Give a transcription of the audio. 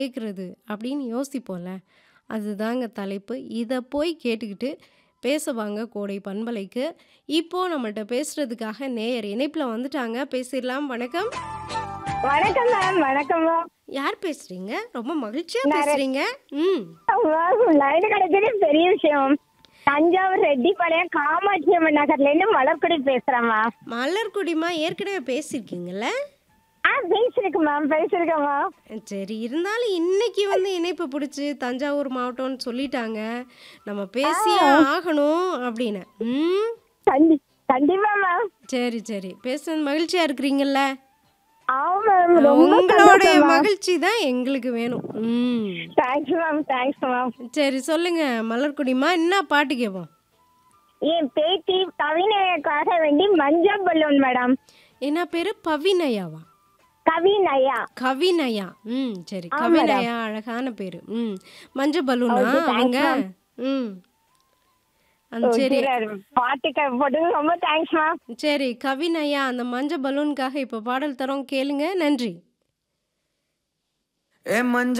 கேட்குறது அப்படின்னு யோசிப்போம்ல அதுதாங்க தலைப்பு இதை போய் கேட்டுக்கிட்டு பேச வாங்க கோடை பண்பலைக்கு இப்போ நம்மள்ட்ட பேசுறதுக்காக நேயர் இணைப்பில் வந்துட்டாங்க பேசிடலாம் வணக்கம் வணக்கம் மேம் வணக்கம் மேம் யார் பேசுறீங்க ரொம்ப மகிழ்ச்சியா நான் ரெ- பேசுறீங்க ம் மேம் லைன் கிடைச்சது பெரிய விஷயம் தஞ்சாவூர் ரெட்டிப்பாளையம் காமாட்சி அம்மன் நகர்ல இருந்து மலர்குடி பேசுறேன் மேம் மலர்குடிமா ஏற்கனவே பேசியிருக்கீங்கல்ல ஆ பேசிருக்கு மேம் பேசிருக்கேன் மேம் சரி இருந்தாலும் இன்னைக்கு வந்து இணைப்பு பிடிச்சி தஞ்சாவூர் மாவட்டம்னு சொல்லிட்டாங்க நம்ம பேசியே ஆகணும் அப்படின்னு ம் கண்டி கண்டிப்பா மேம் சரி சரி பேசுறது மகிழ்ச்சியா இருக்கிறீங்கல்ல ஆமா மேம் ரொம்ப உங்களுடைய மகிழ்ச்சி தான் எங்களுக்கு வேணும் ம் தேங்க்ஸ் மேம் தேங்க்ஸ் மேம் சரி சொல்லுங்க மலர்குடிமா என்ன பாட்டு கேட்போம் என் பேத்தி கவிநயக்காக வேண்டி மஞ்சள் பலூன் மேடம் என்ன பேரு பவினயாவா கவிநயா கவினயா ம் சரி ஆ, கவினயா அழகான பேரு ம் மஞ்ச பலூனா Okay, thanks, அவங்க ma'am. ம் அந்த சரி பாட்டுக்கு போட்டது ரொம்ப தேங்க்ஸ் மேம் சரி கவினயா அந்த மஞ்ச பலூனுக்காக இப்போ பாடல் தரோம் கேளுங்க நன்றி ஏ மஞ்ச